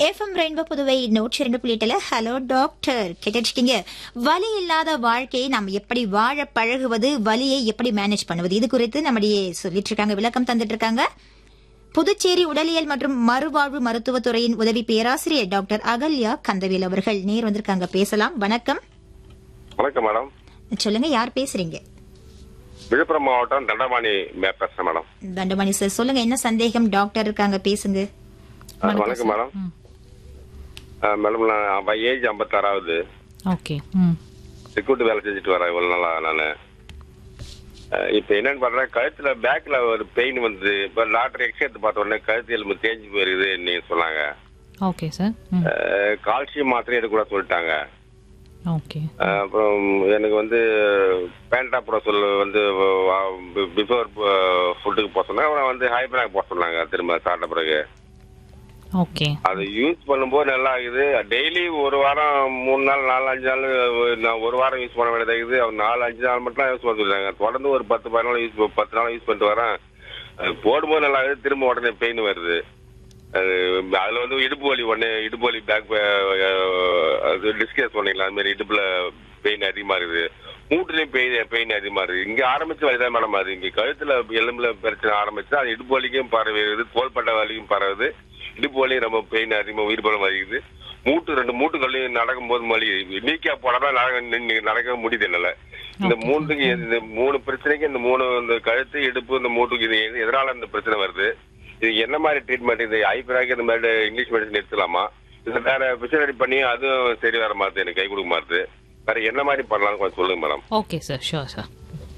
FM rainbow Puduvai நூற்றி ரெண்டு புள்ளி எட்டுல ஹலோ டாக்டர் கேட்டுருக்கீங்க வலி இல்லாத வாழ்க்கையை நாம் எப்படி வாழ பழகுவது வலியை எப்படி மேனேஜ் பண்ணுவது இது குறித்து நம்முடைய சொல்லிட்டு இருக்காங்க விளக்கம் தந்துட்டு இருக்காங்க புதுச்சேரி உடலியல் மற்றும் மறுவாழ்வு மருத்துவத்துறையின் உதவி பேராசிரியர் டாக்டர் அகல்யா கந்தவேல் அவர்கள் நேர் வந்திருக்காங்க பேசலாம் வணக்கம் வணக்கம் மேடம் சொல்லுங்க யார் பேசுறீங்க விழுப்புரம் மாவட்டம் தண்டபாணி மே- பேசுறேன் மேடம் தண்டமணி சார் சொல்லுங்க என்ன சந்தேகம் டாக்டர் இருக்காங்க பேசுங்க அஹ், வணக்கம் மேடம் அஹ், மேடம் நான் ஏஜ் ஐம்பத்தாறாவது ஓகே ம் செக்யூரிட்டி வேலை செஞ்சுட்டு வரேன் இவ்வளவு நாளா நான் இப்போ என்னன்னு பண்றேன் கழுத்துல பேக்ல ஒரு பெயின் வந்து இப்போ டாக்டர் எக்ஸ் எடுத்து பார்த்த உடனே கழுத்து எலும்பு தேஞ்சு போயிருது நீங்க சொன்னாங்க ஓகே சார் ம் அஹ், கால்சியம் மாத்திரை எடுக்க சொல்லிட்டாங்க ஓகே அஹ், அப்புறம் எனக்கு வந்து பேண்டாப்ரோசல் வந்து பிஃபோர் ஃபுட்டுக்கு போக சொன்னாங்க அப்புறம் வந்து ஹைபராக் போக சொன்னாங்க திரும்ப சாப்பிட்ட பிறகு ஓகே அது யூஸ் பண்ணும்போது நல்லா இருக்குது டெய்லி ஒரு வாரம் மூணு நாள் நாலு அஞ்சு நாள் நான் ஒரு வாரம் யூஸ் பண்ண வேண்டியதாக இருக்குது அவங்க நாலு அஞ்சு நாள் மட்டும் யூஸ் பண்ண சொல்லிருக்காங்க தொடர்ந்து ஒரு பத்து பதினாலு யூஸ் பத்து நாள் யூஸ் பண்ணிட்டு வரேன் அது போடும்போது நல்லா இருக்குது திரும்ப உடனே பெயின் வருது அது அதில் வந்து இடுப்பு வலி உடனே இடுப்பு வலி பேக் அது டிஸ்கஸ் பண்ணீங்களா அது மாதிரி இடுப்புல பெயின் அதிகமாக இருக்குது மூட்டுலையும் பெயின் பெயின் அதிகமாக இருக்குது இங்கே ஆரம்பிச்ச வலி தான் மேடம் அது இங்கே கழுத்தில் எலும்புல பிரச்சனை ஆரம்பிச்சு அது இடுப்பு வலிக்கும் பரவுது தோள்பட்ட வலிக்கும் பரவுது இடுப்பு வலி ரொம்ப பெயின் அதிகமாக உயிர் பலம் வலிக்குது மூட்டு ரெண்டு மூட்டுகள்லையும் நடக்கும்போது வலி நீக்கியா போடாம நடக்க நின்னு- நடக்க முடியுது என்னால இந்த மூணுக்கு இந்த மூணு பிரச்சனைக்கு இந்த மூணு இந்த கழுத்து இடுப்பு இந்த மூட்டுக்கு இது எது- எதனால இந்த பிரச்சனை வருது இது என்ன மாதிரி ட்ரீட்மெண்ட் இது ஐபிராக்கு இந்த மாதிரி இங்கிலீஷ் மெடிசன் எடுத்துலாமா இது வேற பிசினரி பண்ணி அதுவும் சரி வர மாட்டுது எனக்கு கை கொடுக்க மாட்டுது வேற என்ன மாதிரி பண்ணலாம்னு கொஞ்சம் சொல்லுங்க madam okay sir sure sir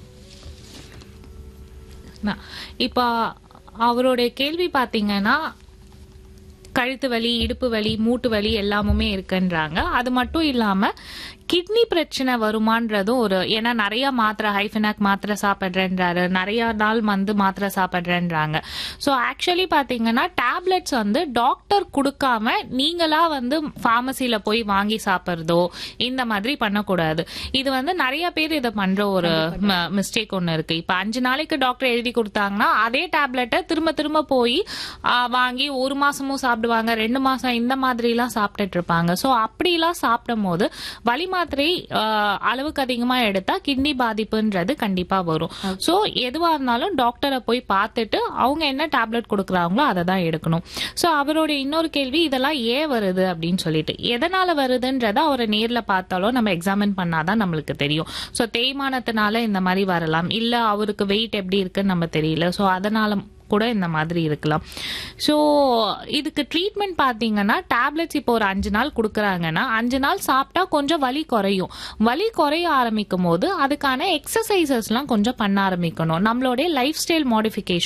இப்போ அவருடைய கேள்வி பார்த்தீங்கன்னா கழுத்து வலி இடுப்பு வலி மூட்டு வலி எல்லாமுமே இருக்குன்றாங்க அது மட்டும் இல்லாம கிட்னி பிரச்சனை வருமான்றதும் ஒரு ஏன்னா நிறைய மாத்திரை ஹைஃபனாக் மாத்திரை சாப்பிட்றேன்றாரு நிறைய நாள் வந்து மாத்திரை சாப்பிட்றேன்றாங்க ஸோ ஆக்சுவலி பார்த்தீங்கன்னா டேப்லெட்ஸ் வந்து டாக்டர் கொடுக்காம நீங்களா வந்து ஃபார்மசியில் போய் வாங்கி சாப்பிட்றதோ இந்த மாதிரி பண்ணக்கூடாது இது வந்து நிறைய பேர் இதை பண்ற ஒரு மிஸ்டேக் ஒன்று இருக்கு இப்போ அஞ்சு நாளைக்கு டாக்டர் எழுதி கொடுத்தாங்கன்னா அதே டேப்லெட்டை திரும்ப திரும்ப போய் ஆ, வாங்கி ஒரு மாசமும் சாப்பிடுவாங்க ரெண்டு மாசம் இந்த மாதிரிலாம் சாப்பிட்டுட்டு இருப்பாங்க ஸோ அப்படிலாம் சாப்பிடும் போது வலி மாத்திரை ஆ, அளவுக்கு அதிகமா எடுத்தா கிட்னி பாதிப்புன்றது கண்டிப்பா வரும் ஸோ எதுவா இருந்தாலும் டாக்டரை போய் பார்த்துட்டு அவங்க என்ன டேப்லெட் கொடுக்குறாங்களோ அதை தான் எடுக்கணும் ஸோ அவருடைய இன்னொரு கேள்வி இதெல்லாம் ஏன் வருது அப்படின்னு சொல்லிட்டு எதனால வருதுன்றத அவரை நேர்ல பார்த்தாலோ நம்ம எக்ஸாமின் பண்ணாதான் நம்மளுக்கு தெரியும் ஸோ தேய்மானத்தினால இந்த மாதிரி வரலாம் இல்ல அவருக்கு வெயிட் எப்படி இருக்குன்னு நம்ம தெரியல ஸோ அதனால கூட இந்த மாதிரி இருக்கலாம் ஸோ இதுக்கு ட்ரீட்மெண்ட் பார்த்தீங்கன்னா டேப்லெட்ஸ் இப்போ ஒரு அஞ்சு நாள் கொடுக்குறாங்கன்னா அஞ்சு நாள் சாப்பிட்டா கொஞ்சம் வலி குறையும் வலி குறைய ஆரம்பிக்கும் போது அதுக்கான எக்ஸசைசஸ்லாம் கொஞ்சம் பண்ண ஆரம்பிக்கணும் நம்மளுடைய லைஃப் ஸ்டைல் மாடிஃபிகேஷன்